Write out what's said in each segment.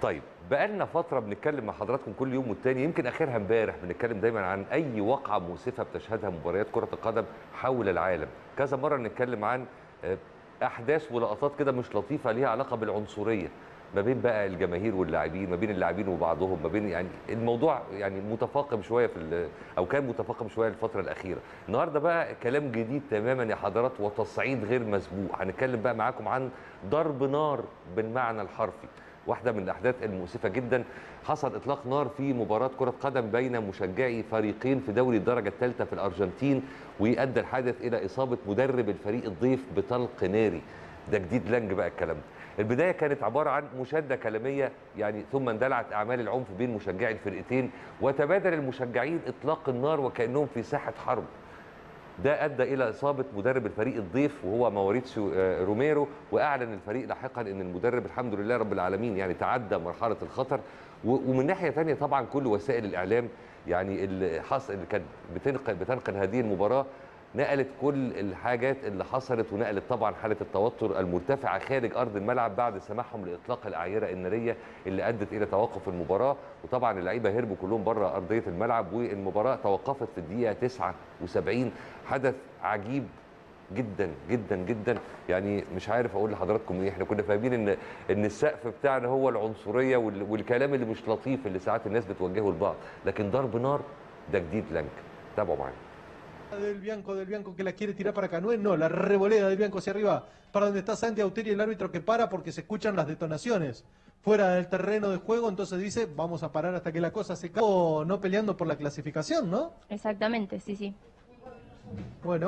طيب بقالنا فتره بنتكلم مع حضراتكم كل يوم والتاني يمكن اخرها امبارح بنتكلم دايما عن اي واقعه مؤسفه بتشهدها مباريات كره القدم حول العالم كذا مره نتكلم عن آه، احداث ولقطات كده مش لطيفه ليها علاقه بالعنصريه ما بين بقى الجماهير واللاعبين ما بين اللاعبين وبعضهم ما بين يعني الموضوع يعني متفاقم شويه في ال- او كان متفاقم شويه الفتره الاخيره النهارده بقى كلام جديد تماما يا حضرات وتصعيد غير مسبوق هنتكلم بقى معاكم عن ضرب نار بالمعنى الحرفي واحده من الاحداث المؤسفه جدا حصل اطلاق نار في مباراه كره قدم بين مشجعي فريقين في دوري الدرجه الثالثه في الارجنتين ويؤدي الحادث الى اصابه مدرب الفريق الضيف بطلق ناري ده جديد لانج بقى الكلام ده البدايه كانت عباره عن مشاده كلاميه يعني ثم اندلعت اعمال العنف بين مشجعي الفرقتين وتبادل المشجعين اطلاق النار وكانهم في ساحه حرب ده ادى الى اصابه مدرب الفريق الضيف وهو موريتسيو آه، روميرو واعلن الفريق لاحقا ان المدرب الحمد لله رب العالمين يعني تعدى مرحله الخطر و- ومن ناحيه ثانيه طبعا كل وسائل الاعلام يعني اللي حصل اللي كانت بتنقل بتنقل هذه المباراه نقلت كل الحاجات اللي حصلت ونقلت طبعا حاله التوتر المرتفعه خارج ارض الملعب بعد سماحهم لاطلاق الاعيره الناريه اللي ادت الى توقف المباراه وطبعا اللعيبه هربوا كلهم بره ارضيه الملعب والمباراه توقفت في الدقيقه 79 حدث عجيب جدا جدا جدا يعني مش عارف اقول لحضراتكم ايه احنا كنا فاهمين ان ان السقف بتاعنا هو العنصريه وال- والكلام اللي مش لطيف اللي ساعات الناس بتوجهه لبعض لكن ضرب نار ده جديد لانك تابعوا معايا del Bianco, del Bianco que la quiere tirar para Canué, no, la revolea del Bianco hacia arriba, para donde está Santi Auteri, el árbitro que para porque se escuchan las detonaciones fuera del terreno de juego, entonces dice, vamos a parar hasta que la cosa se calme, no peleando por la clasificación, ¿no? Exactamente, sí, sí. Bueno.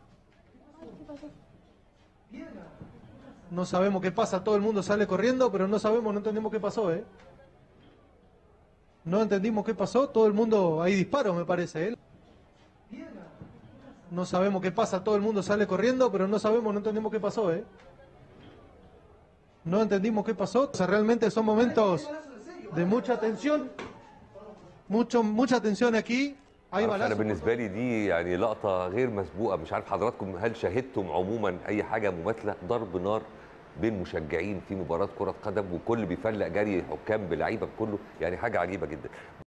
No sabemos qué pasa, todo el mundo sale corriendo, pero no sabemos, no entendemos qué pasó, ¿eh? No entendimos qué pasó, todo el mundo, hay disparos me parece, ¿eh? No sabemos qué pasa, todo el mundo sale corriendo, pero no sabemos, no entendemos qué pasó, ¿eh? No entendimos qué pasó, o sea, realmente son momentos de mucha tensión, mucho, mucha tensión aquí, hay معرفش انا balazos. بالنسبه لي دي يعني لقطه غير مسبوقه مش عارف حضراتكم هل شاهدتم عموما اي حاجه مماثله ضرب نار بين مشجعين في مباراه كره قدم وكل بيفلق جري حكام بلعيبه بكله يعني حاجه عجيبه جدا